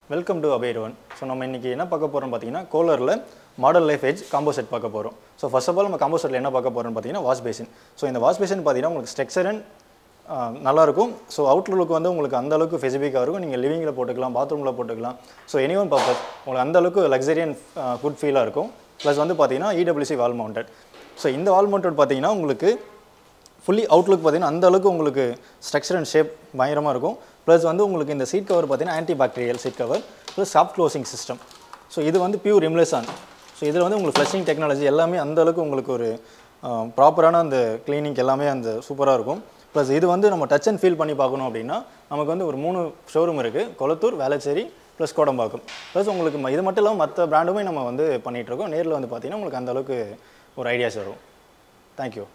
welcome to அபேர் one so நம்ம இன்றைக்கி என்ன பார்க்க போகிறோம் பார்த்தீங்கன்னா கோலரில் model life edge combo set பார்க்க போகிறோம் ஸோ ஃபர்ஸ்ட் ஆஃப் ஆல் நம்ம காம்போ செட்டில் என்ன பார்க்க போகிறோம்னு பார்த்தீங்கன்னா வாஷ் பேசின் ஸோ இந்த வாஷ் பேசின் பார்த்தீங்கன்னா உங்களுக்கு ஸ்ட்ரக்சர் அண்ட் நல்லாயிருக்கும் ஸோ அவுட்லுக் வந்து உங்களுக்கு அந்த அளவுக்கு ஃபெசிபிக்காக இருக்கும் நீங்கள் லிவிங்கில் போட்டுக்கலாம் பாத்ரூமில் போட்டுக்கலாம் ஸோ எனி ஒன் பர்பஸ் உங்களுக்கு அந்த அளவுக்கு லக்ஸரி அண்ட் குட் ஃபீலாக இருக்கும் ப்ளஸ் வந்து பார்த்தீங்கன்னா இடபிள்யூசி வால் மவுண்டட் ஸோ இந்த வால் மவுண்டட் பார்த்தீங்கன்னா உங்களுக்கு ஃபுல்லி அவுட்லுக் பார்த்தீங்கன்னா அந்த அளவுக்கு உங்களுக்கு ஸ்ட்ரக்சர் அண்ட் ஷேப் பயங்கரமாக இருக்கும் ப்ளஸ் வந்து உங்களுக்கு இந்த சீட் கவர் பார்த்தீங்கன்னா anti bacterial seat cover plus soft closing system so இது வந்து பியூர் இம்லெசான் ஸோ இதில் வந்து உங்களுக்கு ஃப்ளஷிங் டெக்னாலஜி எல்லாமே அந்த அளவுக்கு உங்களுக்கு ஒரு ப்ராப்பரான அந்த க்ளீனிங் எல்லாமே அந்த சூப்பராக இருக்கும் ப்ளஸ் இது வந்து நம்ம டச் அண்ட் ஃபீல் பண்ணி பார்க்கணும் அப்படின்னா நமக்கு வந்து ஒரு மூணு ஷோரூம் இருக்குது கொளத்தூர் வேளச்சேரி ப்ளஸ் கோடம்பாக்கம் ப்ளஸ் உங்களுக்கு ம- இது மட்டும் இல்லாமல் மற்ற பிராண்டுமே நம்ம வந்து பண்ணிகிட்ருக்கோம் நேரில் வந்து பார்த்தீங்கன்னா உங்களுக்கு அந்த அளவுக்கு ஒரு ஐடியாஸ் வரும் தேங்க்யூ